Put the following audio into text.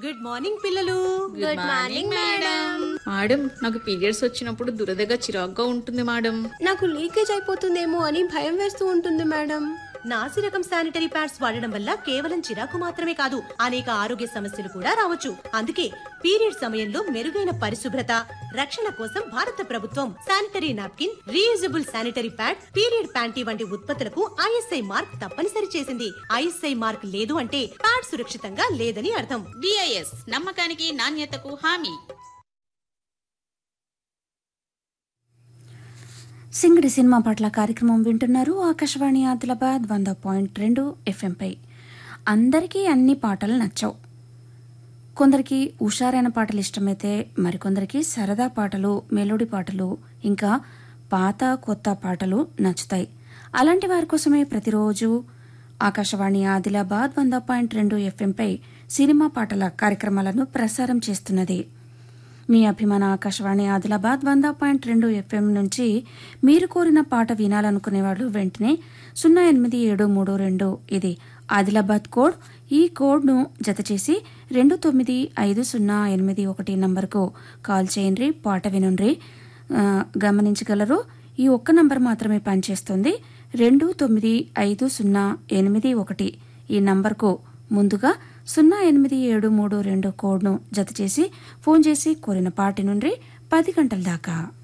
good morning పిల్లలు good morning madam madam నాకు periods వచ్చినప్పుడు దురదగా చిరాగ్గా ఉంటుంది మేడం నాకు లీకేజ్ అయిపోతుందేమో అని భయం వేస్తూ ఉంటుంది మేడం నాసి రకం శానిటరీ ప్యాడ్స్ వాడడం వల్ల కేవలం చిరాకు మాత్రమే కాదు అనేక ఆరోగ్య సమస్యలు కూడా రావచ్చు అందుకే పీరియడ్ సమయంలో మెరుగైన పరిశుభ్రత రక్షణ కోసం భారత ప్రభుత్వం sanitary napkin reusable sanitary pad period panty వంటి ఉత్పత్తులకు ఐఎస్ఐ మార్క్ తప్పనిసరి చేసింది ఐఎస్ఐ మార్క్ లేదు అంటే ప్యాడ్ సురక్షితంగా లేదని అర్థం బిఐఎస్ నమ్మకానికి నాణ్యతకు హామీ సింగడి సినిమా పట్ల కార్యక్రమం వింటున్నారు ఆకాశవాణి ఆదిలాబాద్ వంద పాయింట్ రెండు ఎఫ్ఎంపై అందరికీ అన్ని పాటలు నచ్చవు కొందరికి హుషారైన పాటలు ఇష్టమైతే మరికొందరికి సరదా పాటలు మెలోడీ పాటలు ఇంకా పాత కొత్త పాటలు నచ్చుతాయి అలాంటి వారి కోసమే ప్రతిరోజు ఆకాశవాణి ఆదిలాబాద్ వంద పాయింట్ రెండు ఎఫ్ఎంపై సినిమా పాటల కార్యక్రమాలను ప్రసారం చేస్తున్నది మీ అభిమాన ఆకాశవాణి ఆదిలాబాద్ వంద పాయింట్ రెండు ఎఫ్ఎం నుంచి మీరు కోరిన పాట వినాలనుకునే వాళ్ళు వెంటనే సున్నా ఎనిమిది ఏడు మూడు రెండు ఇది ఆదిలాబాద్ కోడ్ ఈ కోడ్ను జతచేసి రెండు తొమ్మిది ఐదు సున్నా ఎనిమిది ఒకటి నంబర్కు కాల్ చేయండి పాట వినుండ్రి ఆ, గమనించగలరు ఈ ఒక్క నంబర్ మాత్రమే పనిచేస్తుంది రెండు తొమ్మిది ఐదు సున్నా ఎనిమిది ఒకటి ఈ నంబర్కు ముందుగా సున్నా ఎనిమిది ఏడు మూడు రెండు కోడ్ను జతచేసి ఫోన్ చేసి కోరిన పాటి నుండి పది గంటల దాకా